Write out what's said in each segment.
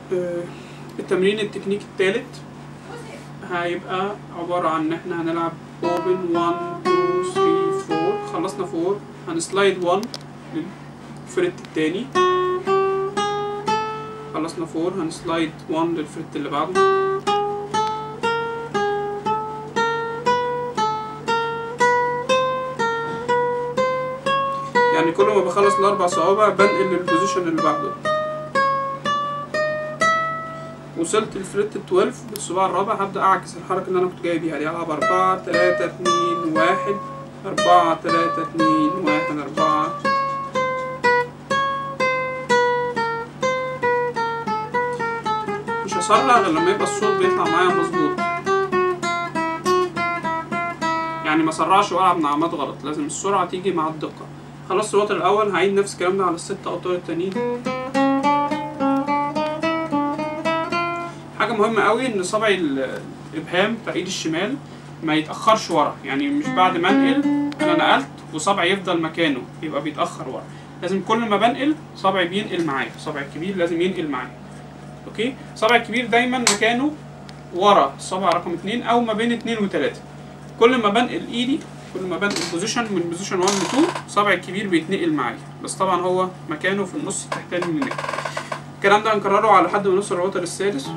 آه، التمرين التكنيك التالت هيبقى عبارة عن إن إحنا هنلعب open 1 2 3 4 خلصنا 4 هنسلايد 1 للفريت التاني خلصنا 4 هنسلايد 1 للفريت اللي بعده يعني كل ما بخلص الأربع صوابع بنقل للبوزيشن اللي بعده وصلت الفريت 12 بالصباع الرابع هبدأ أعكس الحركة اللي أنا كنت جاي بيها دي ألعب أربعة تلاتة اتنين واحد أربعة تلاتة اتنين واحد أربعة مش هسرع غير لما يبقى الصوت بيطلع معايا مظبوط يعني ما سرعش والعب نعمات غلط لازم السرعة تيجي مع الدقة خلصت الوتر الأول هعيد نفس الكلام ده على الست أوتار التانيين حاجة مهمة قوي إن صبع ال- الإبهام بتاع إيد الشمال ما يتأخرش ورا يعني مش بعد ما أنقل أنا نقلت وصبعي يفضل مكانه يبقى بيتأخر ورا لازم كل ما بنقل صبعي بينقل معايا صبعي الكبير لازم ينقل معايا أوكي صبعي الكبير دايما مكانه ورا الصبع رقم اتنين أو ما بين اتنين وتلاتة كل ما بنقل إيدي كل ما بنقل بوزيشن من بوزيشن 1 ل 2 صبعي الكبير بيتنقل معايا بس طبعا هو مكانه في النص التحتاني من النجم الكلام ده هنكرره على لحد ما نوصل للوتر السادس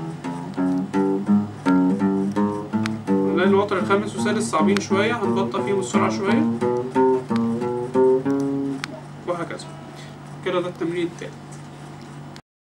نلاقي الوتر الخامس والسادس صعبين شوية هنبطأ فيهم السرعة شوية وهكذا كده ده التمرين التالت